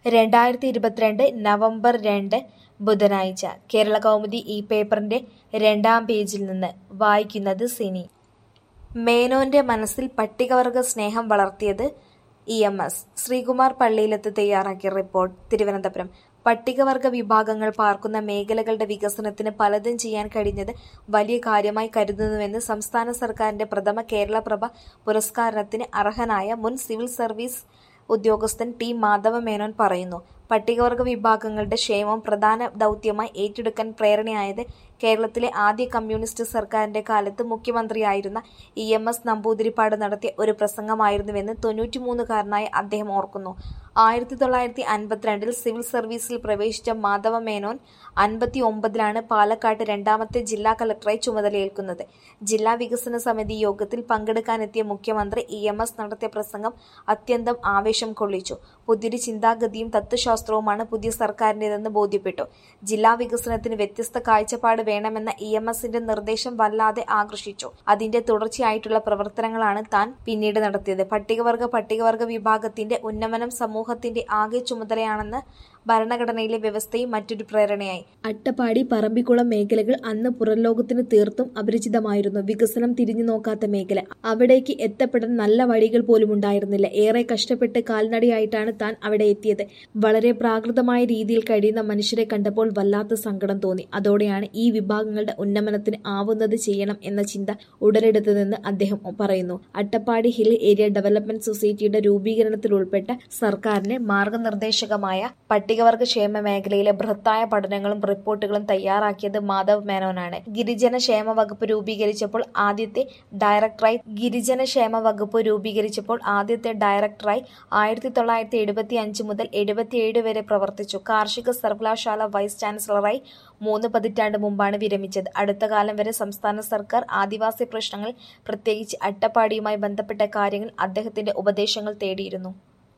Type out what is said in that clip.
രണ്ടായിരത്തി ഇരുപത്തിരണ്ട് നവംബർ രണ്ട് ബുധനാഴ്ച കേരളകൗമുദി ഈ പേപ്പറിന്റെ രണ്ടാം പേജിൽ നിന്ന് വായിക്കുന്നത് സിനി മേനോന്റെ മനസ്സിൽ പട്ടികവർഗ സ്നേഹം വളർത്തിയത് E M S Sreekumar Palliyilath തയ്യാറാക്കിയ റിപ്പോർട്ട് തിരുവനന്തപുരം പട്ടികവർഗ വിഭാഗങ്ങൾ പാർക്കുന്ന മേഖലകളുടെ വികസനത്തിന് പലതും ചെയ്യാൻ കഴിഞ്ഞത് വലിയ കാര്യമായി കരുതുന്നുവെന്ന് സംസ്ഥാന സർക്കാരിന്റെ പ്രഥമ കേരളപ്രഭ പുരസ്കാരത്തിന് അർഹനായ മുൻ സിവിൽ സർവീസ് ഉദ്യോഗസ്ഥൻ ടി മാധവ മേനോൻ പറയുന്നു പട്ടികവർഗ വിഭാഗങ്ങളുടെ ക്ഷേമം പ്രധാന ദൗത്യമായി ഏറ്റെടുക്കാൻ പ്രേരണയായത് കേരളത്തിലെ ആദ്യ കമ്മ്യൂണിസ്റ്റ് സർക്കാരിന്റെ കാലത്ത് മുഖ്യമന്ത്രിയായിരുന്ന ഇ എം എസ് നമ്പൂതിരിപ്പാട് നടത്തിയ ഒരു പ്രസംഗമായിരുന്നുവെന്ന് തൊണ്ണൂറ്റിമൂന്നുകാരനായ അദ്ദേഹം ഓർക്കുന്നു ആയിരത്തി തൊള്ളായിരത്തി അൻപത്തിരണ്ടിൽ സിവിൽ സർവീസിൽ പ്രവേശിച്ച മാധവ മേനോൻ അൻപത്തി ഒമ്പതിലാണ് പാലക്കാട്ട് രണ്ടാമത്തെ ജില്ലാ കളക്ടറായി ചുമതലയേൽക്കുന്നത് ജില്ലാ വികസന സമിതി യോഗത്തിൽ പങ്കെടുക്കാനെത്തിയ മുഖ്യമന്ത്രി ഇ എം എസ് നടത്തിയ പ്രസംഗം അത്യന്തം ആവേശം കൊള്ളിച്ചു പുതിയൊരു ചിന്താഗതിയും തത്വശാസ്ത്രവുമാണ് പുതിയ സർക്കാരിന്റേതെന്ന് ബോധ്യപ്പെട്ടു ജില്ലാ വികസനത്തിന് വ്യത്യസ്ത കാഴ്ചപ്പാട് വേണമെന്ന ഇ എം എസിന്റെ നിർദ്ദേശം വല്ലാതെ ആകർഷിച്ചു അതിന്റെ തുടർച്ചയായിട്ടുള്ള പ്രവർത്തനങ്ങളാണ് താൻ പിന്നീട് നടത്തിയത് പട്ടികവർഗ പട്ടികവർഗ വിഭാഗത്തിന്റെ ഉന്നമനം സമൂഹത്തിന്റെ ആകെ ചുമതലയാണെന്ന് ഭരണഘടനയിലെ വ്യവസ്ഥയും മറ്റൊരു പ്രേരണയായി അട്ടപ്പാടി പറമ്പിക്കുളം മേഖലകൾ അന്ന് പുറംലോകത്തിന് തീർത്തും അപരിചിതമായിരുന്നു വികസനം തിരിഞ്ഞു നോക്കാത്ത മേഖല അവിടേക്ക് എത്തപ്പെടാൻ നല്ല വഴികൾ പോലും ഉണ്ടായിരുന്നില്ല ഏറെ കഷ്ടപ്പെട്ട് കാൽനടയായിട്ടാണ് താൻ അവിടെ എത്തിയത് വളരെ പ്രാകൃതമായ രീതിയിൽ കഴിയുന്ന മനുഷ്യരെ കണ്ടപ്പോൾ വല്ലാത്ത സങ്കടം തോന്നി അതോടെയാണ് ഈ വിഭാഗങ്ങളുടെ ഉന്നമനത്തിന് ആവുന്നത് ചെയ്യണം എന്ന ചിന്ത ഉടലെടുത്തതെന്ന് അദ്ദേഹം പറയുന്നു അട്ടപ്പാടി ഹിൽ ഏരിയ ഡെവലപ്മെന്റ് സൊസൈറ്റിയുടെ രൂപീകരണത്തിൽ ഉൾപ്പെട്ട സർക്കാരിന് മാർഗനിർദ്ദേശകമായ പട്ടികവർഗ ക്ഷേമ മേഖലയിലെ ബൃഹത്തായ പഠനങ്ങളും റിപ്പോർട്ടുകളും തയ്യാറാക്കിയത് മാധവ് മേനോനാണ് ഗിരിജന ക്ഷേമ വകുപ്പ് രൂപീകരിച്ചപ്പോൾ ആദ്യത്തെ ഡയറക്ടറായി ഗിരിജന ക്ഷേമ വകുപ്പ് രൂപീകരിച്ചപ്പോൾ ആദ്യത്തെ ഡയറക്ടറായി ആയിരത്തി തൊള്ളായിരത്തി എഴുപത്തി അഞ്ച് മുതൽ എഴുപത്തിയേഴ് വരെ പ്രവർത്തിച്ചു കാർഷിക സർവകലാശാല വൈസ് ചാൻസലറായി മൂന്ന് പതിറ്റാണ്ട് മുമ്പാണ് വിരമിച്ചത് അടുത്ത കാലം വരെ സംസ്ഥാന സർക്കാർ ആദിവാസി പ്രശ്നങ്ങൾ പ്രത്യേകിച്ച് അട്ടപ്പാടിയുമായി ബന്ധപ്പെട്ട കാര്യങ്ങൾ അദ്ദേഹത്തിന്റെ ഉപദേശങ്ങൾ തേടിയിരുന്നു